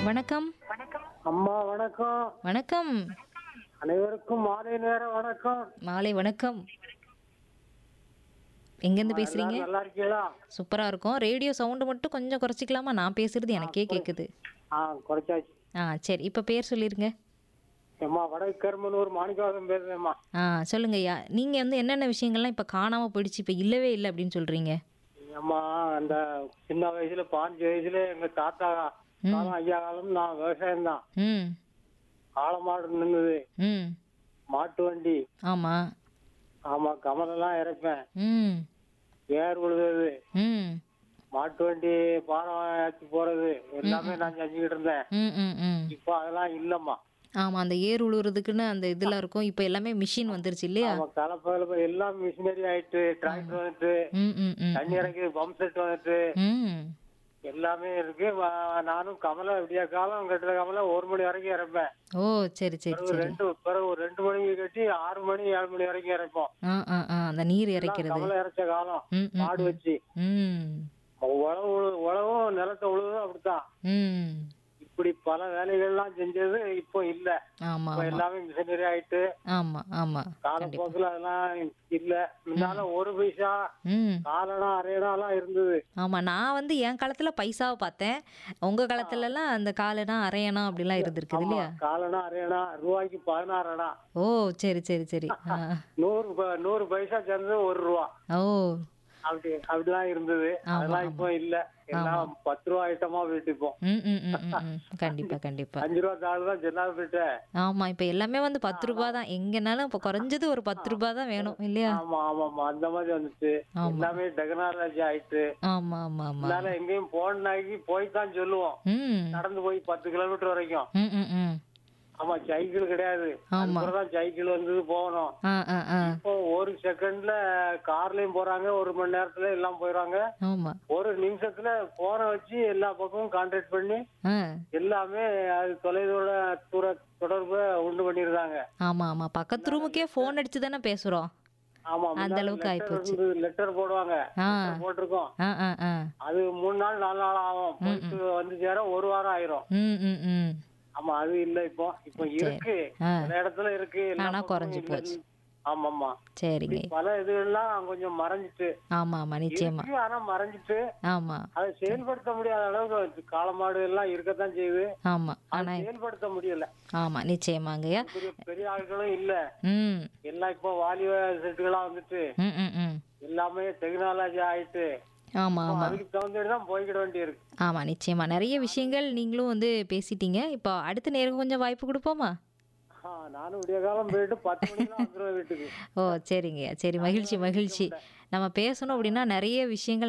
வணக்கம் அம்மா வணக்கம் வணக்கம் அனைவருக்கும் மாலை நேர வணக்கம் மாலை வணக்கம் எங்கேருந்து பேசுறீங்க எல்லாரும் நல்லா இருக்கீங்களா சூப்பரா இருக்கும் ரேடியோ சவுண்டு மட்டும் கொஞ்சம் குறைச்சிக்கலாமா நான் பேசுறது எனக்கே கேக்குது ஆ குறைச்சாச்சு ஆ சரி இப்போ பேர் சொல்லிருங்க அம்மா வடக்கு கருமனூர் மாணிக்கவாசம் பேசுறேம்மா ஆ சொல்லுங்க ஐயா நீங்க வந்து என்னென்ன விஷயங்கள்லாம் இப்போ காணாம போயிடுச்சு இப்போ இல்லவே இல்லை அப்படின்னு சொல்றீங்க அம்மா அந்த சின்ன வயசுல பாஞ்சு வயசுல எங்க தாத்தா காலம் ஐயா காலம் நான் விவசாயம் தான் ம் ஆலமாடு நின்னுது ம் மாட்டு வண்டி ஆமா ஆமா கமலெல்லாம் இறைப்பேன் ம் ஏர் உழுது ம் மாட்டு வண்டி பாரம் ஏற்றி போறது எல்லாமே நான் செஞ்சுக்கிட்டு இருந்தேன் ம் ம் ம் இப்போ அதெல்லாம் இல்லம்மா ஆமா அந்த ஏர் உழுவுறதுக்குன்னு அந்த இதெல்லாம் இருக்கும் இப்போ எல்லாமே மிஷின் வந்துருச்சு இல்லையா ஆமா கலப்பை கலப்பை எல்லாம் மிஷினரி ஆயிட்டு டிராக்டர் வந்துட்டு ம் ம் ம் தண்ணி இறக்கி பம்ப் செட் வந்துட்டு ம் எல்லாமே இருக்கு வ- நானும் கமலை விடிய காலம் கட்டுற கமலை ஒரு மணி வரைக்கும் இறப்பேன் ஓ சரி சரி பிறகு சரி ரெண்டு பிறகு ஒரு ரெண்டு மணிக்கு கட்டி ஆறு மணி ஏழு மணி வரைக்கும் இறப்போம் ஆ ஆ ஆ அந்த நீர் இறைக்கிறது கமலை இறைச்ச காலம் ம் ம் மாடு வச்சு ம் உழவு உழு- உழவும் நிலத்தை உழுவும் அப்படித்தான் ம் இப்படி பல வேலைகள்லாம் செஞ்சது இப்போ இல்ல ஆமா இப்போ ஆமா எல்லாமே மிஷினரி ஆயிட்டு ஆமா ஆமா காலப்போக்கில் அதெல்லாம் இல்ல முன்னால ஒரு பைசா ம் காலனா அரையனா எல்லாம் இருந்தது ஆமா நான் வந்து என் காலத்துல பைசாவை பார்த்தேன் உங்க காலத்துல எல்லாம் அந்த காலனா அரையணா அப்படிலாம் இருந்திருக்குது இல்லையா காலனா அரையனா ரூபாய்க்கு பதினாறு அணா ஓ சரி சரி சரி ஆ நூறு ப- நூறு பைசா சேர்ந்தது ஒரு ரூபா ஓ அப்படி அப்படிலாம் இருந்தது அதெல்லாம் இப்போ இல்ல எல்லாம் பத்து ரூபா ஐட்டமா போயிட்டு இப்போ ம் ம் ம் ம், ம் கண்டிப்பா கண்டிப்பா அஞ்சு ரூபா தாள் தான் ஜெல்லாது போயிட்டு ஆமா இப்ப எல்லாமே வந்து பத்து ரூபாய் தான் எங்கனாலும் இப்ப குறைஞ்சது ஒரு பத்து ரூபாய் தான் வேணும் இல்லையா ஆமா ஆமாமா அந்த மாதிரி வந்துச்சு எல்லாமே டெக்னாலஜி ஆயிட்டு ஆமா ஆமா ஆமா அதனால எங்கேயும் போனாக்கி போய் தான் சொல்லுவோம் ம் நடந்து போய் பத்து கிலோமீட்டர் வரைக்கும் ம் ம் ம் ஆமா சைக்கிள் கிடையாது ஆமா. தான் சைக்கிள் வந்தது போகணும் ஆ ஆ ஆ இப்போ ஒரு செகண்ட்ல கார்லயும் போறாங்க ஒரு மணி நேரத்துல எல்லாம் போயிடுறாங்க ஆமா ஒரு நிமிஷத்துல போனை வச்சு எல்லா பக்கமும் கான்டாக்ட் பண்ணி ஆ எல்லாமே அது தொலைதூர தூர தொடர்பு உண்டு பண்ணிருந்தாங்க ஆமா ஆமா பக்கத்து ரூமுக்கே ஃபோன் அடிச்சு தானே பேசுறோம் ஆமா அந்த அளவுக்கு ஆயிப்போச்சு. லெட்டர் போடுவாங்க ஆ letter போட்டிருக்கோம் ஆ ஆ ஆ அது மூணு நாள் நாலு நாள் ஆகும் போயிட்டு வந்து சேர ஒரு வாரம் ஆயிரும் ம் ம் ம் ஆமா அது இல்ல இப்போ இப்போ இருக்கு ஆ சில இடத்துல இருக்கு எல்லா ஆனா பக்கமும் குறைஞ்சு இல்ல. போச்சு. ஆமாமா சரிங்க பல இதுகள்லாம் கொஞ்சம் மறைஞ்சிட்டு ஆமா ஆமா நிச்சயமா இருக்கு, ஆனா மறைஞ்சிட்டு ஆமா அதை செயல்படுத்த முடியாத அளவுக்கு காளமாடு எல்லாம் இருக்கத்தான் செய்யுது ஆமா ஆனா செயல்படுத்த முடியல ஆமா நிச்சயமாங்கய்யா பெரிய பெரிய ஆட்களும் இல்ல ம் எல்லாம் இப்போ வாலிப செட்டுகளா வந்துட்டு ம் ம் ம் எல்லாமே டெக்னாலஜி ஆயிட்டு ஆமா ஆமா அதுக்கு தகுந்துட்டு தான் போய்கிட வேண்டியிருக்கு ஆமா நிச்சயமா நிறைய விஷயங்கள் நீங்களும் வந்து பேசிட்டீங்க இப்போ அடுத்த நேரம் கொஞ்சம் வாய்ப்பு கொடுப்போமா ஆ, நானும் விடிய காலம் போயிட்டு பத்து மணிக்கு தான் வந்துருவேன் வீட்டுக்கு ஓ சரிங்கய்யா சரி மகிழ்ச்சி மகிழ்ச்சி நம்ம பேசணும் அப்படின்னா நிறைய விஷயங்கள்